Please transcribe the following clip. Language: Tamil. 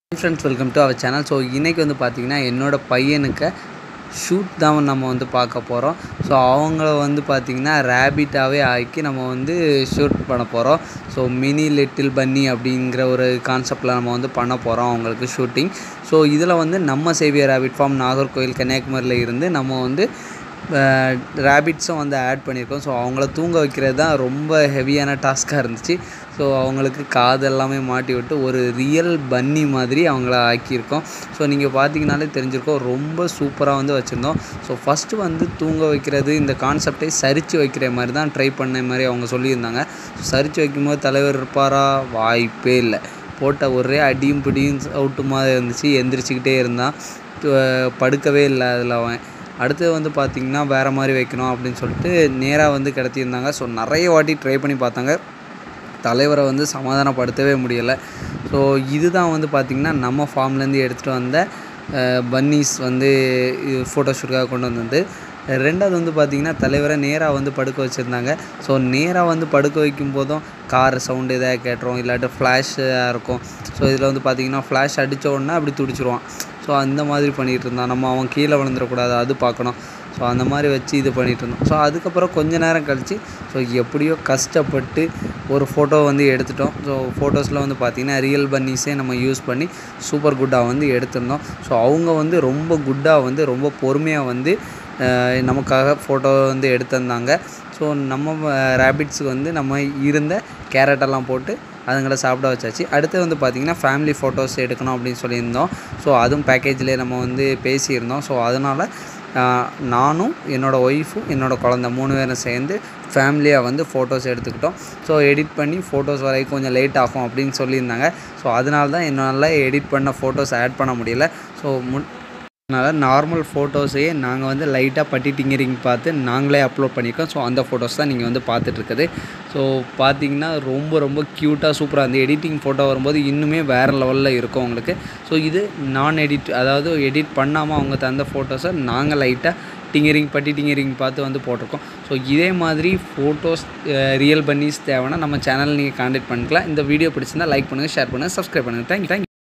friends welcome to our channel so இன்றைக்கி வந்து பார்த்திங்கன்னா என்னோடய பையனுக்கு ஷூட் தான் நம்ம வந்து பார்க்க போகிறோம் ஸோ அவங்கள வந்து பார்த்திங்கன்னா ரேபிட்டாகவே ஆக்கி நம்ம வந்து ஷூட் பண்ண போகிறோம் ஸோ மினி லிட்டில் பன்னி அப்படிங்கிற ஒரு கான்செப்டில் நம்ம வந்து பண்ண போகிறோம் அவங்களுக்கு ஷூட்டிங் ஸோ இதில் வந்து நம்ம சேவியர் ரேபிட் ஃபார்ம் நாகர்கோவில் கன்னியாகுமரியில் இருந்து நம்ம வந்து ரேபிட்ஸும் வந்து ஆட் பண்ணியிருக்கோம் ஸோ அவங்கள தூங்க வைக்கிறது தான் ரொம்ப ஹெவியான டாஸ்க்காக இருந்துச்சு ஸோ அவங்களுக்கு காது எல்லாமே மாட்டி விட்டு ஒரு ரியல் பன்னி மாதிரி அவங்கள ஆக்கியிருக்கோம் ஸோ நீங்கள் பார்த்தீங்கனாலே தெரிஞ்சிருக்கோம் ரொம்ப சூப்பராக வந்து வச்சுருந்தோம் ஸோ ஃபஸ்ட்டு வந்து தூங்க வைக்கிறது இந்த கான்செப்டை சரித்து வைக்கிற மாதிரி தான் ட்ரை பண்ண மாதிரி அவங்க சொல்லியிருந்தாங்க சரித்து வைக்கும்போது தலைவர் இருப்பாரா வாய்ப்பே இல்லை போட்ட ஒரே அடியும் பிடியும் அவுட்டுமா இருந்துச்சு எந்திரிச்சிக்கிட்டே இருந்தான் படுக்கவே இல்லை அதில் அவன் அடுத்து வந்து பார்த்திங்கன்னா வேறு மாதிரி வைக்கணும் அப்படின்னு சொல்லிட்டு நேராக வந்து கிடத்தியிருந்தாங்க ஸோ நிறைய வாட்டி ட்ரை பண்ணி பார்த்தாங்க தலைவரை வந்து சமாதானப்படுத்தவே முடியலை ஸோ இதுதான் வந்து பார்த்திங்கன்னா நம்ம ஃபார்ம்லேருந்து எடுத்துகிட்டு வந்த பன்னீஸ் வந்து ஃபோட்டோ ஷூட்டுக்காக கொண்டு வந்தது ரெண்டாவது வந்து பார்த்திங்கன்னா தலைவரை நேராக வந்து படுக்க வச்சுருந்தாங்க ஸோ நேராக வந்து படுக்க வைக்கும் போதும் கார் சவுண்டு எதாவது கேட்டுரும் இல்லாட்டி ஃப்ளாஷாக இருக்கும் ஸோ இதில் வந்து பார்த்திங்கன்னா ஃப்ளாஷ் அடித்த உடனே அப்படி துடிச்சிருவான் ஸோ அந்த மாதிரி பண்ணிகிட்டு இருந்தான் நம்ம அவன் கீழே விழுந்துடக்கூடாது அது பார்க்கணும் ஸோ அந்த மாதிரி வச்சு இது பண்ணிகிட்டு இருந்தோம் ஸோ அதுக்கப்புறம் கொஞ்ச நேரம் கழித்து ஸோ எப்படியோ கஷ்டப்பட்டு ஒரு ஃபோட்டோ வந்து எடுத்துட்டோம் ஸோ ஃபோட்டோஸில் வந்து பார்த்திங்கன்னா ரியல் பன்னீஸே நம்ம யூஸ் பண்ணி சூப்பர் குட்டாக வந்து எடுத்திருந்தோம் ஸோ அவங்க வந்து ரொம்ப குட்டாக வந்து ரொம்ப பொறுமையாக வந்து நமக்காக ஃபோட்டோ வந்து எடுத்திருந்தாங்க ஸோ நம்ம ரேபிட்ஸுக்கு வந்து நம்ம இருந்த கேரட்டெல்லாம் போட்டு அதுங்களை சாப்பிட வச்சாச்சு அடுத்து வந்து பார்த்திங்கன்னா ஃபேமிலி ஃபோட்டோஸ் எடுக்கணும் அப்படின்னு சொல்லியிருந்தோம் ஸோ அதுவும் பேக்கேஜ்லேயே நம்ம வந்து பேசியிருந்தோம் ஸோ அதனால் நானும் என்னோடய ஒய்ஃபும் என்னோடய குழந்த மூணு பேரும் சேர்ந்து ஃபேமிலியாக வந்து ஃபோட்டோஸ் எடுத்துக்கிட்டோம் ஸோ எடிட் பண்ணி ஃபோட்டோஸ் வரைக்கும் கொஞ்சம் லேட் ஆகும் அப்படின்னு சொல்லியிருந்தாங்க ஸோ அதனால தான் என்னால் எடிட் பண்ண ஃபோட்டோஸ் ஆட் பண்ண முடியல ஸோ முன் அதனால் நார்மல் ஃபோட்டோஸையே நாங்கள் வந்து லைட்டாக பட்டி டிங்கரிங் பார்த்து நாங்களே அப்லோட் பண்ணியிருக்கோம் ஸோ அந்த ஃபோட்டோஸ் தான் நீங்கள் வந்து பார்த்துட்ருக்குது ஸோ பார்த்தீங்கன்னா ரொம்ப ரொம்ப க்யூட்டாக சூப்பராக அந்த எடிட்டிங் ஃபோட்டோ வரும்போது இன்னுமே வேறு லெவலில் இருக்கும் உங்களுக்கு ஸோ இது நான் எடிட் அதாவது எடிட் பண்ணாமல் அவங்க தந்த ஃபோட்டோஸை நாங்கள் லைட்டாக டிங்கரிங் பட்டி டிங்கரிங் பார்த்து வந்து போட்டிருக்கோம் ஸோ இதே மாதிரி ஃபோட்டோஸ் ரியல் பன்னீஸ் தேவைன்னா நம்ம சேனல் நீங்கள் காண்டாக்ட் பண்ணிக்கலாம் இந்த வீடியோ பிடிச்சிருந்தால் லைக் பண்ணுங்கள் ஷேர் பண்ணுங்கள் சப்ஸ்கிரைப் பண்ணுங்கள் தேங்க்யூ தேங்க்யூ